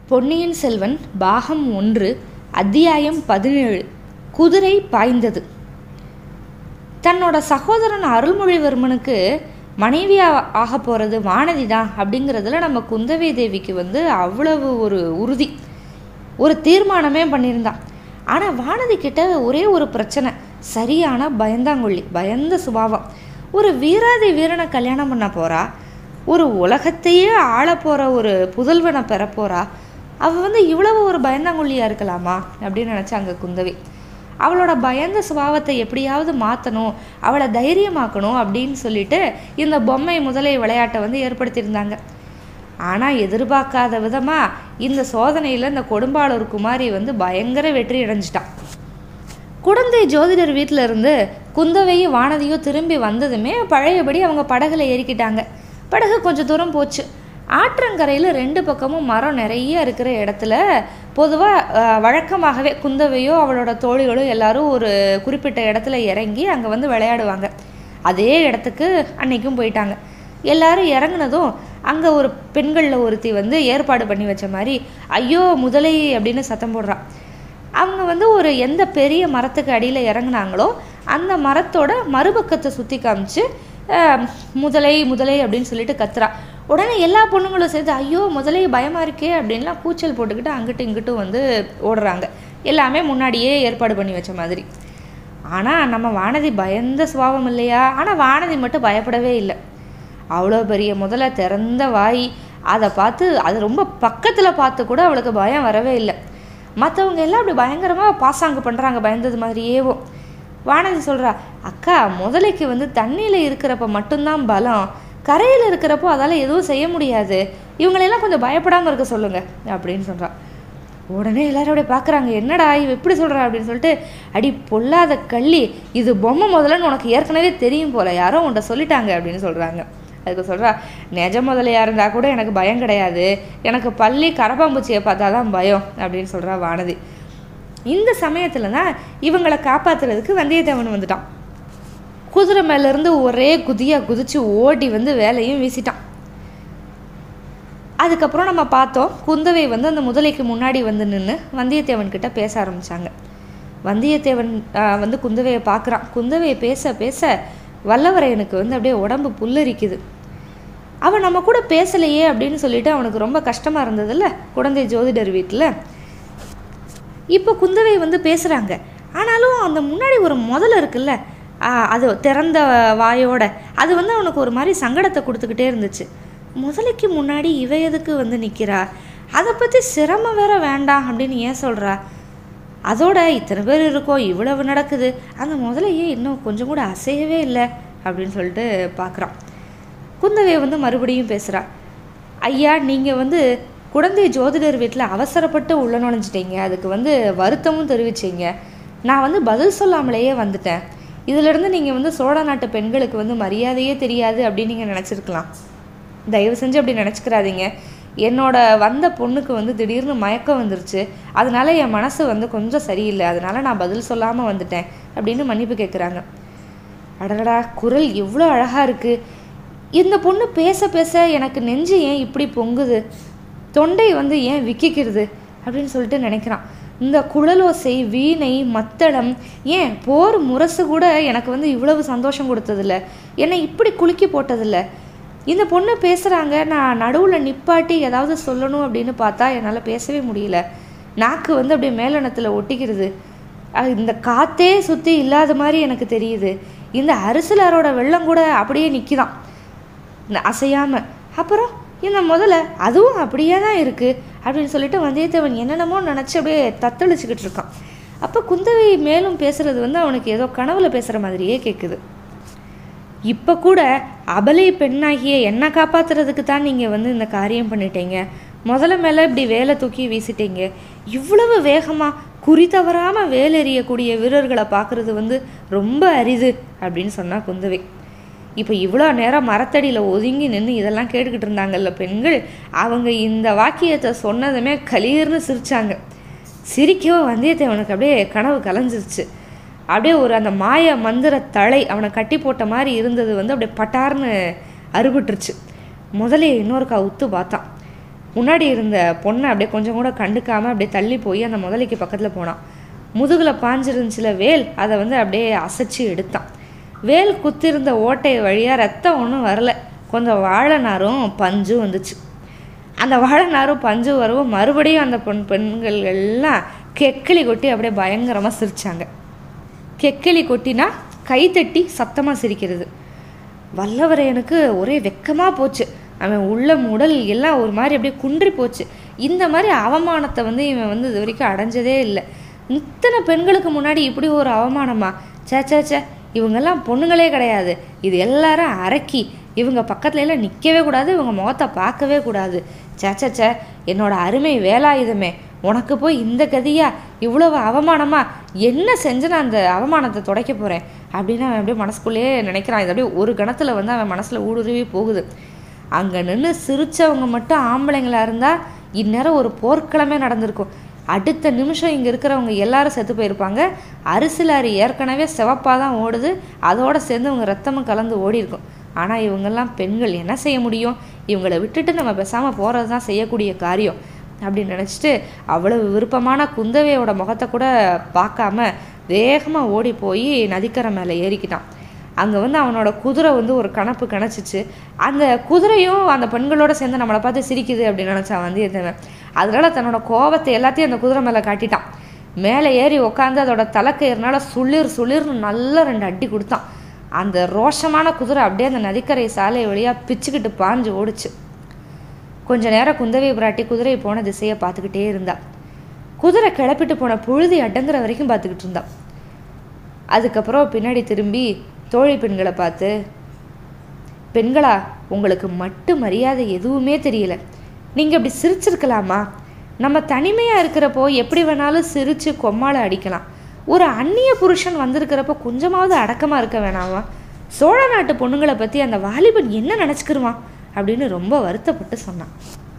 பொன்னியின் செல்வன் பாகம் ஒன்று அத்தியாயம் பதினேழு குதிரை பாய்ந்தது தன்னோட சகோதரன் அருள்மொழிவர்மனுக்கு மனைவியா ஆக போகிறது வானதி தான் அப்படிங்கிறதுல நம்ம குந்தவை தேவிக்கு வந்து அவ்வளவு ஒரு உறுதி ஒரு தீர்மானமே பண்ணியிருந்தான் ஆனால் வானதி கிட்ட ஒரே ஒரு பிரச்சனை சரியான பயந்தாங்கொள்ளி பயந்த சுபாவம் ஒரு வீராதி வீரனை கல்யாணம் பண்ண போறா ஒரு உலகத்தையே ஆள போகிற ஒரு புதல்வனை பெற போறா அவள் வந்து இவ்வளவு ஒரு பயந்தாங்கொல்லியாக இருக்கலாமா அப்படின்னு நினச்சாங்க குந்தவி அவளோட பயந்த சுபாவத்தை எப்படியாவது மாற்றணும் அவளை தைரியமாக்கணும் அப்படின்னு சொல்லிட்டு இந்த பொம்மை முதலை விளையாட்டை வந்து ஏற்படுத்தியிருந்தாங்க ஆனால் எதிர்பார்க்காத விதமாக இந்த சோதனையில் இந்த கொடும்பாளூர் குமாரி வந்து பயங்கர வெற்றி அடைஞ்சிட்டான் குடந்தை ஜோதிடர் வீட்டில் இருந்து குந்தவையும் வானதியும் திரும்பி வந்ததுமே பழையபடி அவங்க படகுல ஏறிக்கிட்டாங்க படகு கொஞ்சம் தூரம் போச்சு ஆற்றங்கரையில் ரெண்டு பக்கமும் மரம் நிறைய இருக்கிற இடத்துல பொதுவாக வழக்கமாகவே குந்தவையோ அவளோட தோழிகளோ எல்லாரும் ஒரு குறிப்பிட்ட இடத்துல இறங்கி அங்கே வந்து விளையாடுவாங்க அதே இடத்துக்கு அன்னைக்கும் போயிட்டாங்க எல்லாரும் இறங்குனதும் அங்கே ஒரு பெண்களில் ஒருத்தி வந்து ஏற்பாடு பண்ணி வச்ச மாதிரி ஐயோ முதலை அப்படின்னு சத்தம் போடுறான் அவங்க வந்து ஒரு எந்த பெரிய மரத்துக்கு அடியில் இறங்குனாங்களோ அந்த மரத்தோட மறுபக்கத்தை சுற்றி காமிச்சு அஹ், முதலை முதலை அப்படின்னு சொல்லிட்டு கத்துறா உடனே எல்லா பொண்ணுங்களும் சேர்ந்து ஐயோ முதலை பயமாக இருக்கே அப்படின்லாம் கூச்சல் போட்டுக்கிட்டு அங்கிட்டும் இங்கிட்டும் வந்து ஓடுறாங்க எல்லாமே முன்னாடியே ஏற்பாடு பண்ணி வச்ச மாதிரி ஆனால் நம்ம வானதி பயந்த சுபாவம் இல்லையா ஆனால் வானதி மட்டும் பயப்படவே இல்லை அவ்வளோ பெரிய முதல்ல திறந்த வாய் அதை பார்த்து அது ரொம்ப பக்கத்தில் பார்த்து கூட அவளுக்கு பயம் வரவே இல்லை மற்றவங்க எல்லாம் அப்படி பயங்கரமாக பாசாங்கு பண்ணுறாங்க பயந்தது மாதிரியேவோ வானதி சொல்கிறா அக்கா முதலைக்கு வந்து தண்ணியில் இருக்கிறப்ப மட்டும்தான் பலம் கரையில் இருக்கிறப்போ அதால் எதுவும் செய்ய முடியாது இவங்களெல்லாம் கொஞ்சம் பயப்படாமல் இருக்க சொல்லுங்க அப்படின்னு சொல்கிறா உடனே எல்லாரும் அப்படியே பார்க்குறாங்க என்னடா இவ எப்படி சொல்கிறா அப்படின்னு சொல்லிட்டு அடி பொல்லாத கள்ளி இது பொம்மை முதல்லன்னு உனக்கு ஏற்கனவே தெரியும் போல யாரோ உன்ட்ட சொல்லிட்டாங்க அப்படின்னு சொல்கிறாங்க அதுக்கு சொல்கிறா நிஜ முதலையாக இருந்தால் கூட எனக்கு பயம் கிடையாது எனக்கு பள்ளி கரப்பாம்பூச்சியை பார்த்தா தான் பயம் அப்படின்னு சொல்கிறா வானதி இந்த சமயத்தில் தான் இவங்களை காப்பாத்துறதுக்கு வந்தியத்தேவன் வந்துட்டான் குதிரை மேலேருந்து ஒரே குதியாக குதிச்சு ஓடி வந்து வேலையும் வீசிட்டான் அதுக்கப்புறம் நம்ம பார்த்தோம் குந்தவை வந்து அந்த முதலைக்கு முன்னாடி வந்து நின்று வந்தியத்தேவன் கிட்ட பேச ஆரம்பிச்சாங்க வந்தியத்தேவன் ஆஹ், வந்து குந்தவையை பார்க்குறான் குந்தவையை பேச பேச வல்லவரையனுக்கு வந்து அப்படியே உடம்பு புல்லரிக்குது அவன் நம்ம கூட பேசலையே அப்படின்னு சொல்லிட்டு அவனுக்கு ரொம்ப கஷ்டமாக இருந்ததுல்ல குழந்தை ஜோதிடர் வீட்டில் இப்போ குந்தவை வந்து பேசுகிறாங்க ஆனாலும் அந்த முன்னாடி ஒரு முதல்ல இருக்குல்ல ஆ, அது திறந்த வாயோட அது வந்து அவனுக்கு ஒரு மாதிரி சங்கடத்தை கொடுத்துக்கிட்டே இருந்துச்சு முதலைக்கு முன்னாடி இவ எதுக்கு வந்து நிற்கிறா அதை பற்றி சிரமம் வேற வேண்டாம் அப்படின்னு ஏன் சொல்கிறா அதோட இத்தனை பேர் இருக்கோம் இவ்வளவு நடக்குது அந்த முதலையே இன்னும் கொஞ்சம் கூட அசையவே இல்லை அப்படின்னு சொல்லிட்டு பார்க்குறான் குந்தவை வந்து மறுபடியும் பேசுகிறா ஐயா நீங்கள் வந்து குழந்தை ஜோதிடர் வீட்டில் அவசரப்பட்டு உள்ள நுழைஞ்சிட்டீங்க அதுக்கு வந்து வருத்தமும் தெரிவிச்சீங்க நான் வந்து பதில் சொல்லாமலேயே வந்துட்டேன் இதிலிருந்து நீங்கள் வந்து சோழ நாட்டு பெண்களுக்கு வந்து மரியாதையே தெரியாது அப்படின்னு நீங்கள் நினச்சிருக்கலாம் தயவு செஞ்சு அப்படி நினச்சிக்கிறாதீங்க என்னோட வந்த பொண்ணுக்கு வந்து திடீர்னு மயக்கம் வந்துருச்சு அதனால என் மனசு வந்து கொஞ்சம் சரியில்லை அதனால நான் பதில் சொல்லாமல் வந்துட்டேன் அப்படின்னு மன்னிப்பு கேட்குறாங்க அடடா குரல் எவ்வளோ அழகாக இருக்குது இந்த பொண்ணு பேச பேச எனக்கு நெஞ்சு ஏன் இப்படி பொங்குது தொண்டை வந்து ஏன் விக்கிக்கிறது அப்படின்னு சொல்லிட்டு நினைக்கிறான் இந்த குழலோசை வீணை மத்தளம் ஏன் போர் முரசு கூட எனக்கு வந்து இவ்வளவு சந்தோஷம் கொடுத்ததில்ல என்னை இப்படி குலுக்கி போட்டதில்ல இந்த பொண்ணு பேசுகிறாங்க நான் நடுவில் நிப்பாட்டி ஏதாவது சொல்லணும் அப்படின்னு பார்த்தா என்னால் பேசவே முடியல நாக்கு வந்து அப்படியே மேலெண்ணத்தில் ஒட்டிக்கிறது அஹ் இந்த காத்தே சுற்றி இல்லாத மாதிரி எனக்கு தெரியுது இந்த அரிசலாரோட வெள்ளம் கூட அப்படியே நிற்கிதான் அசையாம அப்புறம் இந்த முதல்ல அதுவும் அப்படியே தான் இருக்குது அப்படின்னு சொல்லிட்டு வந்தியத்தேவன் என்னென்னமோ நினச்சி அப்படியே தத்தளிச்சுக்கிட்டு இருக்கான் அப்போ குந்தவை மேலும் பேசுறது வந்து அவனுக்கு ஏதோ கனவுல பேசுகிற மாதிரியே கேட்குது இப்போ கூட அபலை பெண்ணாகிய என்னை காப்பாத்துறதுக்கு தான் நீங்கள் வந்து இந்த காரியம் பண்ணிட்டீங்க முதல்ல மேலே இப்படி வேலை தூக்கி வீசிட்டீங்க இவ்வளவு வேகமாக குறி தவறாமல் வேலெறியக்கூடிய வீரர்களை பார்க்குறது வந்து ரொம்ப அரிது அப்படின்னு சொன்னா குந்தவை இப்போ இவ்வளோ நேரம் மரத்தடியில் ஒதுங்கி நின்று இதெல்லாம் கேட்டுக்கிட்டு இருந்தாங்கல்ல பெண்கள் அவங்க இந்த வாக்கியத்தை சொன்னதுமே கலீர்னு சிரிச்சாங்க சிரிக்கவும் வந்தியத்தேவனுக்கு அப்படியே கனவு கலைஞ்சிருச்சு அப்படியே ஒரு அந்த மாய மந்திர தலை அவனை கட்டி போட்ட மாதிரி இருந்தது வந்து அப்படியே பட்டார்னு அறுபட்டுருச்சு முதலே இன்னொருக்கா உத்து பார்த்தான் முன்னாடி இருந்த பொண்ணை அப்படியே கொஞ்சம் கூட கண்டுக்காமல் அப்படியே தள்ளி போய் அந்த முதலைக்கு பக்கத்தில் போனான் முதுகில் பாஞ்சிருந்துச்சுல வேல் அதை வந்து அப்படியே அசைச்சு எடுத்தான் வேல் குத்திருந்த ஓட்டை வழியாக ரத்தம் ஒன்றும் வரல கொஞ்சம் வாழை நாரும் பஞ்சும் வந்துச்சு அந்த வாழை நாரும் பஞ்சு வரவும் மறுபடியும் அந்த பெண் பெண்கள் எல்லாம் கெக்கிளி கொட்டி அப்படியே பயங்கரமாக சிரித்தாங்க கெக்கிளி கொட்டினா கைத்தட்டி சத்தமாக சிரிக்கிறது வல்லவரையனுக்கு ஒரே வெக்கமாக போச்சு அவன் உள்ள உடல் எல்லாம் ஒரு மாதிரி அப்படியே குன்றி போச்சு இந்த மாதிரி அவமானத்தை வந்து இவன் வந்து இது வரைக்கும் அடைஞ்சதே இல்லை இத்தனை பெண்களுக்கு முன்னாடி இப்படி ஒரு அவமானமா சே சே சே இவங்கெல்லாம் பொண்ணுங்களே கிடையாது இது எல்லாரும் அரக்கி இவங்க பக்கத்துல எல்லாம் நிற்கவே கூடாது இவங்க முகத்தை பார்க்கவே கூடாது சே சே சே என்னோட அருமை வேலாயுதமே உனக்கு போய் இந்த கதியா இவ்வளவு அவமானமா என்ன செஞ்சு நான் அந்த அவமானத்தை துடைக்க போகிறேன் அப்படின்னு அவன் அப்படியே மனசுக்குள்ளேயே நினைக்கிறான் இது அப்படியே ஒரு கணத்தில் வந்து அவன் மனசில் ஊடுருவி போகுது அங்கே நின்று சிரிச்சவங்க மட்டும் ஆம்பளைங்களா இருந்தால் இந்நேரம் ஒரு போர்க்களமே நடந்திருக்கும் அடுத்த நிமிஷம் இங்கே இருக்கிறவங்க எல்லாரும் செத்து போயிருப்பாங்க அரிசிலாரி ஏற்கனவே சிவப்பாக தான் ஓடுது அதோட சேர்ந்து இவங்க ரத்தமும் கலந்து ஓடி இருக்கும் ஆனால் இவங்கெல்லாம் பெண்கள் என்ன செய்ய முடியும் இவங்களை விட்டுட்டு நம்ம பேசாமல் போகிறது தான் செய்யக்கூடிய காரியம் அப்படின்னு நினச்சிட்டு அவ்வளவு விருப்பமான குந்தவையோட முகத்தை கூட பார்க்காம வேகமாக ஓடி போய் நதிக்கரை மேலே ஏறிக்கிட்டான் அங்கே வந்து அவனோட குதிரை வந்து ஒரு கணப்பு கணச்சிச்சு அந்த குதிரையும் அந்த பெண்களோட சேர்ந்து நம்மளை பார்த்து சிரிக்குது அப்படின்னு நினச்சான் வந்தியத்தேவன் அதனால தன்னோட கோபத்தை எல்லாத்தையும் அந்த குதிரை மேலே காட்டிட்டான் மேலே ஏறி உட்காந்து அதோட தலைக்கயிறுனால சுளிர் சுளிர்னு நல்லா ரெண்டு அடி கொடுத்தான் அந்த ரோஷமான குதிரை அப்படியே அந்த நதிக்கரை சாலை வழியாக பிச்சுக்கிட்டு பாஞ்சு ஓடுச்சு கொஞ்ச நேரம் குந்தவை பிராட்டி குதிரை போன திசையை பார்த்துக்கிட்டே இருந்தா குதிரை கிளப்பிட்டு போன புழுதி அடங்குற வரைக்கும் பார்த்துக்கிட்டு இருந்தா அதுக்கப்புறம் பின்னாடி திரும்பி தோழி பெண்களை பார்த்து பெண்களா உங்களுக்கு மட்டு மரியாதை எதுவுமே தெரியல நீங்கள் இப்படி சிரிச்சிருக்கலாமா நம்ம தனிமையாக இருக்கிறப்போ எப்படி வேணாலும் சிரித்து கொம்மால அடிக்கலாம் ஒரு அந்நிய புருஷன் வந்திருக்கிறப்போ கொஞ்சமாவது அடக்கமாக இருக்க வேணாமா சோழ நாட்டு பொண்ணுங்களை பற்றி அந்த வாலிபன் என்ன நினச்சிக்கிருவான் அப்படின்னு ரொம்ப வருத்தப்பட்டு சொன்னான்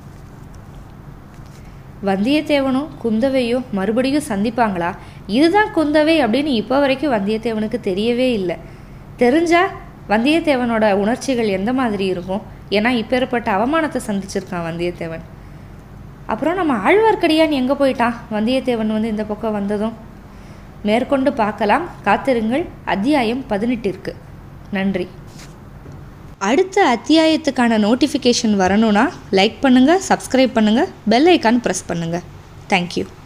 வந்தியத்தேவனும் குந்தவையும் மறுபடியும் சந்திப்பாங்களா இதுதான் குந்தவை அப்படின்னு இப்போ வரைக்கும் வந்தியத்தேவனுக்கு தெரியவே இல்லை தெரிஞ்சா வந்தியத்தேவனோட உணர்ச்சிகள் எந்த மாதிரி இருக்கும் ஏன்னா இப்பேற்பட்ட அவமானத்தை சந்திச்சிருக்கான் வந்தியத்தேவன் அப்புறம் நம்ம ஆழ்வார்க்கடியான் எங்கே போயிட்டான் வந்தியத்தேவன் வந்து இந்த பக்கம் வந்ததும் மேற்கொண்டு பார்க்கலாம் காத்திருங்கள் அத்தியாயம் பதினெட்டிற்கு நன்றி அடுத்த அத்தியாயத்துக்கான நோட்டிஃபிகேஷன் வரணும்னா லைக் பண்ணுங்கள் சப்ஸ்கிரைப் பண்ணுங்கள் பெல் ஐக்கான் ப்ரெஸ் பண்ணுங்கள் தேங்க்யூ